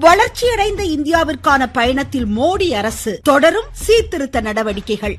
வளர்ச்சியடைந்த இந்தியாவிற்கான பயணத்தில் மோடி அரசு தொடரும் சீர்திருத்த நடவடிக்கைகள்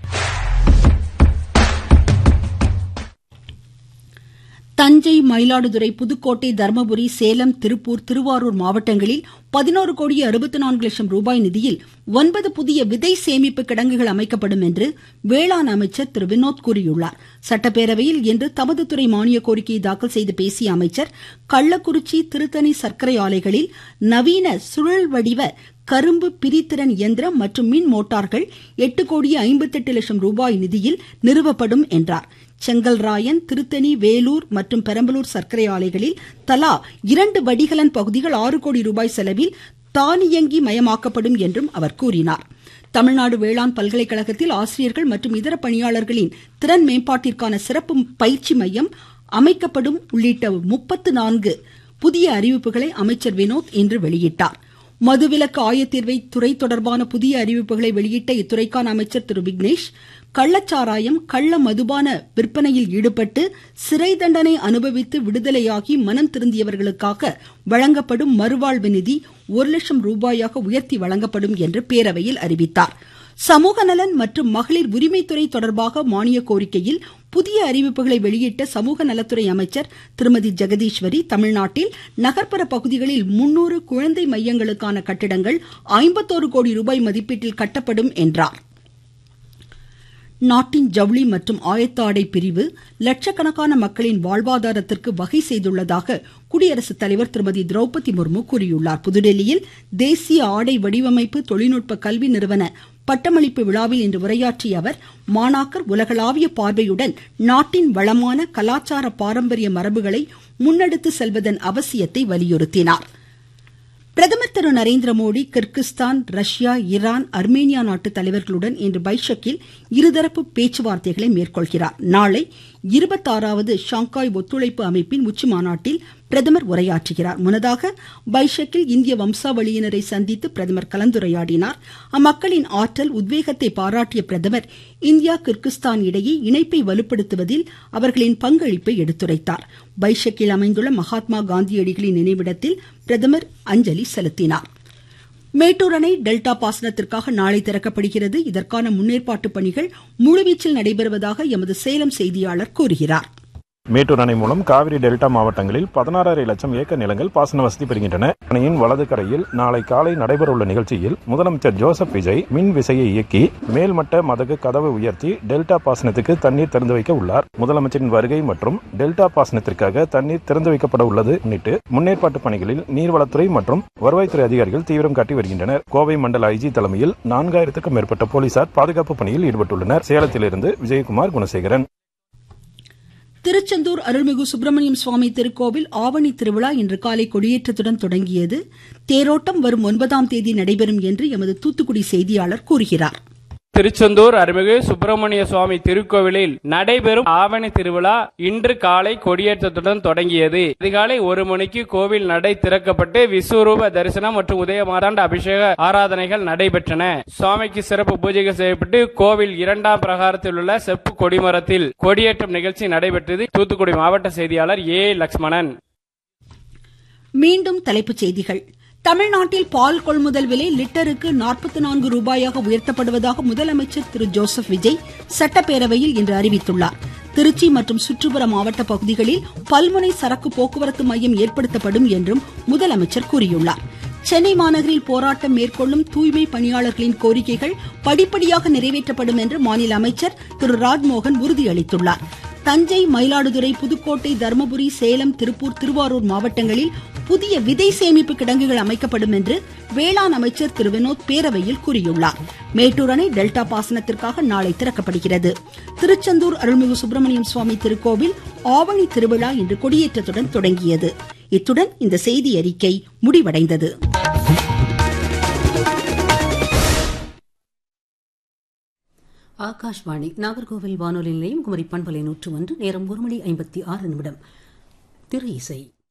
தஞ்சை மயிலாடுதுறை புதுக்கோட்டை தர்மபுரி சேலம் திருப்பூர் திருவாரூர் மாவட்டங்களில் பதினோரு கோடி அறுபத்தி நான்கு லட்சம் ரூபாய் நிதியில் ஒன்பது புதிய விதை சேமிப்பு கிடங்குகள் அமைக்கப்படும் என்று வேளாண் அமைச்சர் திரு வினோத் கூறியுள்ளார் சட்டப்பேரவையில் இன்று தமது துறை மானிய கோரிக்கையை தாக்கல் செய்து பேசிய அமைச்சர் கள்ளக்குறிச்சி திருத்தணி சர்க்கரை ஆலைகளில் நவீன சுழல் வடிவ கரும்பு பிரித்திறன் இயந்திரம் மற்றும் மின் மோட்டார்கள் எட்டு கோடி ஐம்பத்தெட்டு லட்சம் ரூபாய் நிதியில் நிறுவப்படும் என்றார் செங்கல்ராயன் திருத்தணி வேலூர் மற்றும் பெரம்பலூர் சர்க்கரை ஆலைகளில் தலா இரண்டு வடிகலன் பகுதிகள் ஆறு கோடி ரூபாய் செலவில் தானியங்கி மயமாக்கப்படும் என்றும் அவர் கூறினார் தமிழ்நாடு வேளாண் பல்கலைக்கழகத்தில் ஆசிரியர்கள் மற்றும் இதர பணியாளர்களின் திறன் மேம்பாட்டிற்கான சிறப்பு பயிற்சி மையம் அமைக்கப்படும் உள்ளிட்ட முப்பத்து நான்கு புதிய அறிவிப்புகளை அமைச்சர் வினோத் இன்று வெளியிட்டார் மதுவிலக்கு ஆயத்தீர்வை துறை தொடர்பான புதிய அறிவிப்புகளை வெளியிட்ட இத்துறைக்கான அமைச்சர் திரு விக்னேஷ் கள்ளச்சாராயம் கள்ள மதுபான விற்பனையில் ஈடுபட்டு சிறை தண்டனை அனுபவித்து விடுதலையாகி மனம் திருந்தியவர்களுக்காக வழங்கப்படும் மறுவாழ்வு நிதி ஒரு லட்சம் ரூபாயாக உயர்த்தி வழங்கப்படும் என்று பேரவையில் அறிவித்தார் சமூக நலன் மற்றும் மகளிர் உரிமைத்துறை தொடர்பாக மானிய கோரிக்கையில் புதிய அறிவிப்புகளை வெளியிட்ட சமூக நலத்துறை அமைச்சர் திருமதி ஜெகதீஸ்வரி தமிழ்நாட்டில் நகர்ப்புற பகுதிகளில் முன்னூறு குழந்தை மையங்களுக்கான கட்டிடங்கள் ஐம்பத்தோரு கோடி ரூபாய் மதிப்பீட்டில் கட்டப்படும் என்றார் நாட்டின் ஜவுளி மற்றும் ஆயத்த ஆடை பிரிவு லட்சக்கணக்கான மக்களின் வாழ்வாதாரத்திற்கு வகை செய்துள்ளதாக குடியரசுத் தலைவர் திருமதி திரௌபதி முர்மு கூறியுள்ளார் புதுடெல்லியில் தேசிய ஆடை வடிவமைப்பு தொழில்நுட்ப கல்வி நிறுவன பட்டமளிப்பு விழாவில் இன்று உரையாற்றிய அவர் மாணாக்கர் உலகளாவிய பார்வையுடன் நாட்டின் வளமான கலாச்சார பாரம்பரிய மரபுகளை முன்னெடுத்து செல்வதன் அவசியத்தை வலியுறுத்தினார் பிரதமர் திரு Narendra Modi Kyrgyzstan Russia Iran Armenia நாட்டு தலைவர்களுடன் இன்று பைஷக்கில் இருதரப்பு பேச்சுவார்த்தைகளை மேற்கொள்கிறார் நாளை இருபத்தாறாவது ஷாங்காய் ஒத்துழைப்பு அமைப்பின் உச்சி மாநாட்டில் பிரதமர் உரையாற்றுகிறார் முன்னதாக பைஷக்கில் இந்திய வம்சாவளியினரை சந்தித்து பிரதமர் கலந்துரையாடினார் அம்மக்களின் ஆற்றல் உத்வேகத்தை பாராட்டிய பிரதமர் இந்தியா கிர்கிஸ்தான் இடையே இணைப்பை வலுப்படுத்துவதில் அவர்களின் பங்களிப்பை எடுத்துரைத்தார் பைஷக்கில் அமைந்துள்ள மகாத்மா காந்தியடிகளின் நினைவிடத்தில் பிரதமர் அஞ்சலி செலுத்தினார் மேட்டூர் அணை டெல்டா பாசனத்திற்காக நாளை திறக்கப்படுகிறது இதற்கான முன்னேற்பாட்டு பணிகள் முழுவீச்சில் நடைபெறுவதாக எமது சேலம் செய்தியாளர் கூறுகிறார் மேட்டூர் அணை மூலம் காவிரி டெல்டா மாவட்டங்களில் பதினாறரை லட்சம் ஏக்கர் நிலங்கள் பாசன வசதி பெறுகின்றன அணையின் வலது கரையில் நாளை காலை நடைபெறவுள்ள நிகழ்ச்சியில் முதலமைச்சர் ஜோசப் விஜய் மின் விசையை இயக்கி மேல்மட்ட மதகு கதவை உயர்த்தி டெல்டா பாசனத்துக்கு தண்ணீர் திறந்து வைக்க உள்ளார் முதலமைச்சரின் வருகை மற்றும் டெல்டா பாசனத்திற்காக தண்ணீர் திறந்து வைக்கப்பட உள்ளது முன்னிட்டு முன்னேற்பாட்டு பணிகளில் நீர்வளத்துறை மற்றும் வருவாய்த்துறை அதிகாரிகள் தீவிரம் காட்டி வருகின்றனர் கோவை மண்டல ஐஜி தலைமையில் நான்காயிரத்துக்கும் மேற்பட்ட போலீசார் பாதுகாப்பு பணியில் ஈடுபட்டுள்ளனர் சேலத்திலிருந்து விஜயகுமார் குணசேகரன் திருச்செந்தூர் அருள்மிகு சுப்பிரமணியம் சுவாமி திருக்கோவில் ஆவணி திருவிழா இன்று காலை கொடியேற்றத்துடன் தொடங்கியது தேரோட்டம் வரும் ஒன்பதாம் தேதி நடைபெறும் என்று எமது தூத்துக்குடி செய்தியாளர் கூறுகிறார் திருச்செந்தூர் அருள்மிகு சுப்பிரமணிய சுவாமி திருக்கோவிலில் நடைபெறும் ஆவணி திருவிழா இன்று காலை கொடியேற்றத்துடன் தொடங்கியது அதிகாலை ஒரு மணிக்கு கோவில் நடை திறக்கப்பட்டு விஸ்வரூப தரிசனம் மற்றும் உதய மாதாண்ட அபிஷேக ஆராதனைகள் நடைபெற்றன சுவாமிக்கு சிறப்பு பூஜைகள் செய்யப்பட்டு கோவில் இரண்டாம் பிரகாரத்தில் உள்ள செப்பு கொடிமரத்தில் கொடியேற்றம் நிகழ்ச்சி நடைபெற்றது தூத்துக்குடி மாவட்ட செய்தியாளர் ஏ லட்சுமணன் மீண்டும் தலைப்புச் செய்திகள் தமிழ்நாட்டில் பால் கொள்முதல் விலை லிட்டருக்கு நாற்பத்தி நான்கு ரூபாயாக உயர்த்தப்படுவதாக முதலமைச்சர் திரு ஜோசப் விஜய் சட்டப்பேரவையில் இன்று அறிவித்துள்ளார் திருச்சி மற்றும் சுற்றுப்புற மாவட்ட பகுதிகளில் பல்முனை சரக்கு போக்குவரத்து மையம் ஏற்படுத்தப்படும் என்றும் முதலமைச்சர் கூறியுள்ளார் சென்னை மாநகரில் போராட்டம் மேற்கொள்ளும் தூய்மை பணியாளர்களின் கோரிக்கைகள் படிப்படியாக நிறைவேற்றப்படும் என்று மாநில அமைச்சர் திரு ராஜ்மோகன் உறுதியளித்துள்ளார் தஞ்சை மயிலாடுதுறை புதுக்கோட்டை தருமபுரி சேலம் திருப்பூர் திருவாரூர் மாவட்டங்களில் புதிய விதை சேமிப்பு கிடங்குகள் அமைக்கப்படும் என்று வேளாண் அமைச்சர் திரு வினோத் பேரவையில் கூறியுள்ளார் மேட்டூர் அணை டெல்டா பாசனத்திற்காக நாளை திறக்கப்படுகிறது திருச்செந்தூர் அருள்மிகு சுப்பிரமணியம் சுவாமி திருக்கோவில் ஆவணி திருவிழா இன்று கொடியேற்றத்துடன் தொடங்கியது இத்துடன் இந்த செய்தி அறிக்கை முடிவடைந்தது ஆகாஷ்வாணி நாகர்கோவில் வானொலி நிலையம் குமரி பண்பலை நூற்று ஒன்று நேரம் ஒரு மணி ஐம்பத்தி ஆறு நிமிடம் திரு இசை